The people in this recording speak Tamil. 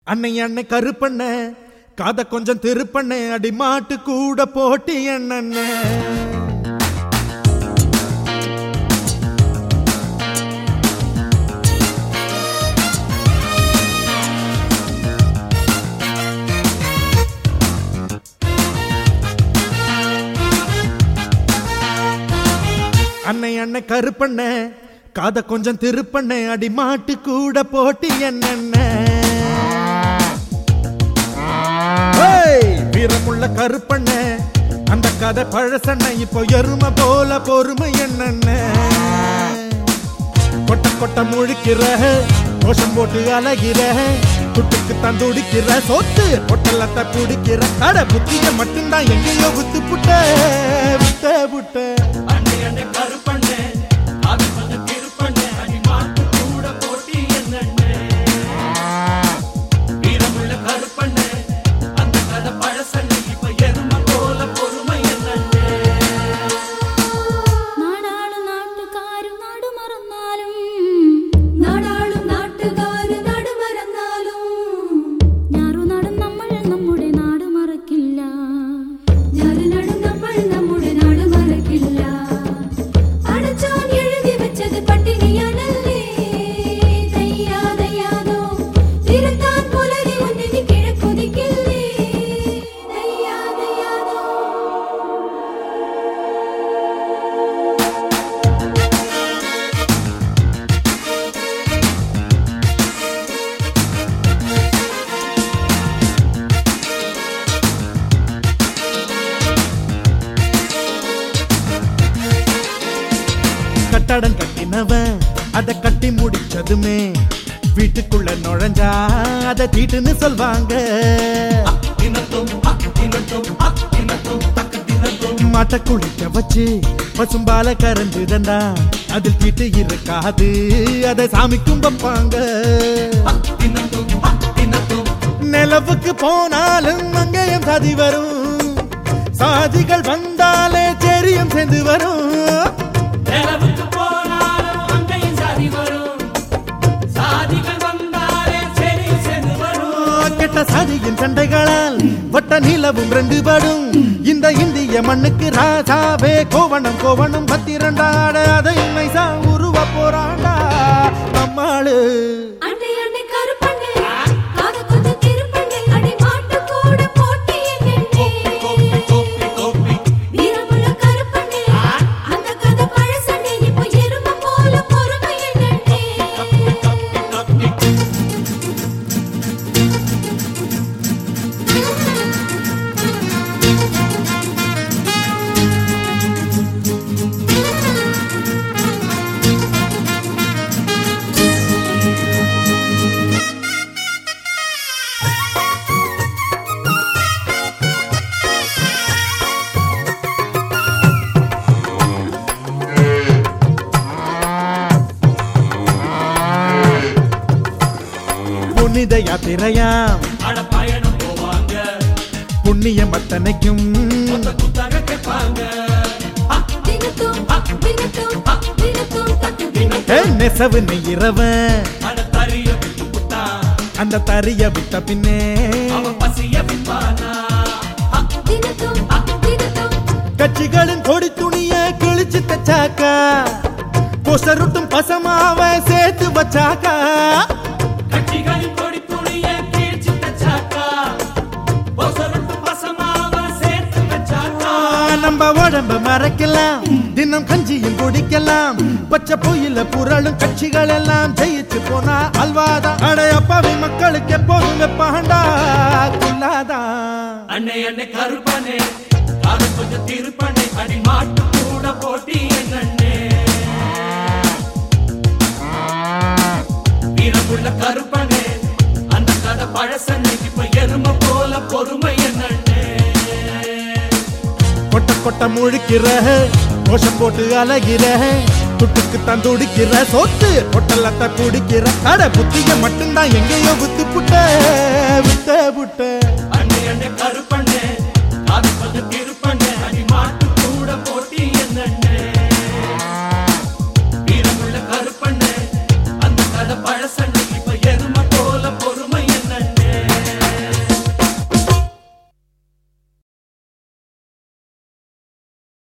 அன்னை அன்னை கருப்பண்ண காத கொஞ்சம் திருப்பண்ண அடி மாட்டு கூட போட்டி என்னண்ண அன்னை அன்னை கருப்பண்ண காத கொஞ்சம் திருப்பண்ண அடி மாட்டு கூட போட்டி என்னண்ண ஏய், வீரமுள்ள கருப்பண்ண அந்த கதை பழசண்ண இப்போ எருமை போல பொறுமை என்னண்ண கொட்ட கொட்ட முழிக்கிற கோஷம் போட்டு அழகிற துட்டுக்கு தந்துடிக்கிற சொத்து பொட்டலத்தை குடிக்கிற அட புத்திய மட்டும்தான் எங்கேயோ வித்து புட்ட விட்ட புட்ட அண்ணே அண்ணே கருப்பண்ணே அது கொஞ்சம் திருப்பண்ணே அடி மாட்டு கூட போட்டி என்னண்ணே வீரமுள்ள கருப்பண்ணே அந்த கதை பழசண்ணே இப்ப எருமை போல பொறுமை என்னண்ணே നാടാളും നാട്ടുകാരും നാട് മറന്നാലും നാടാളും നാട്ടുകാരും നാട് മറന്നാലും ഞാറുനാടും നമ്മൾ നമ്മുടെ നാട് മറക്കില്ല ഞാറുനാടും നമ്മൾ നമ്മുടെ നാട് മറക്കില്ല അടച്ചോൻ എഴുതി വെച്ചത് പട്ടിണിയാണല്ലേ ദയ്യാതയ്യാതോ തിരുത്താൻ പുലരി ഒന്നിന് കിഴക്കൊതിക്കില്ലേ ദയ്യാതയ്യാതോ கட்டடம் கட்டினவன் அத கட்டி முடிச்சதுமே வீட்டுக்குள்ள நுழைஞ்சா அத தீட்டுன்னு சொல்வாங்க தினத்தும் அக் தினத்தும் அக் தினத்தும் தக்கு தினத்தும் மாட்டை குளிக்க வச்சு பசும்பால கரைஞ்சுதண்டா அதில் தீட்டு இருக்காது அதை சாமிக்கும் வைப்பாங்க அக் தினத்தும் அக் தினத்தும் நிலவுக்கு போனாலும் அங்கேயும் சாதி வரும் சாதிகள் வந்தாலே செரியும் சேர்ந்து வரும் நிலவுக்கு போனாலும் அங்கேயும் சாதி வரும் சாதிகள் வந்தாலே சரி சேர்ந்து வரும் கெட்ட சாதியின் சண்டைகளால் வட்ட நிலவும் ரெண்டு படும் இந்த இந்திய மண்ணுக்கு ராஜாவே கோவணம் கோவணம் பத்திரண்டாட அதை நைசா உருவ போறாண்டா நம்மாளு அண்டை அண்டை கருப்பண்ணே காத கொஞ்சம் திருப்பண்ணே அடி மாட்டு கூட போட்டி என்னே கோப்பி கோப்பி கோப்பி வீரமுள்ள கருப்பண்ணே அந்த கதை பழசண்ணே இப்போ எருமை போல பொறுமை என்னே கப்பி புனித யாத்திரையாம் அட பயணம் போவாங்க புண்ணியம் அத்தனைக்கும் மொத்த குத்தக கேட்பாங்க தினத்தும் தினத்தும் தினத்தும் தட்டு தினத்தும் ஏ, நெசவு நெய்கிறவன் அட தறிய விட்டு புட்டா அந்த தறிய விட்ட பின்னே அவன் பசிய விப்பானா தினத்தும் தினத்தும் கட்சிகளின் கொடி துணிய கிழிச்சு தச்சாக்கா கொசருட்டும் பசமாவ சேர்த்து வச்சாக்கா கட்சிகளின் கொடி துணிய கீழ்ச்சி தச்சாக்கா பொசருட்டு பசமாவ சேர்த்து வச்சாக்கா ஆ, நம்ம உடம்ப மறைக்கலாம் தினம் கஞ்சியும் குடிக்கலாம் பச்சை பொயில புரளும் கட்சிகள் எல்லாம் ஜெயிச்சு போனா அல்வாதான் அடை அப்பாவி மக்களுக்கு எப்போதும் வெப்பாண்டா குல்லாதான் அன்னை அன்னை கருப்பனே காது கொஞ்சம் திருப்பனே அடி மாட்டு கூட போட்டி என்னண்ணே வீரமுள்ள கருப்பனே அந்த கதை பழசண்ணே இப்ப எருமை போல பொறுமை என்னண்ணே கொட்ட கொட்ட முழிக்கிற கோஷம் போட்டு அழகிற துட்டுக்கு தந்துடிக்கிற சொத்து பொட்டலத்தை குடிக்கிற அட புத்திய மட்டும்தான் எங்கேயோ வித்து புட்ட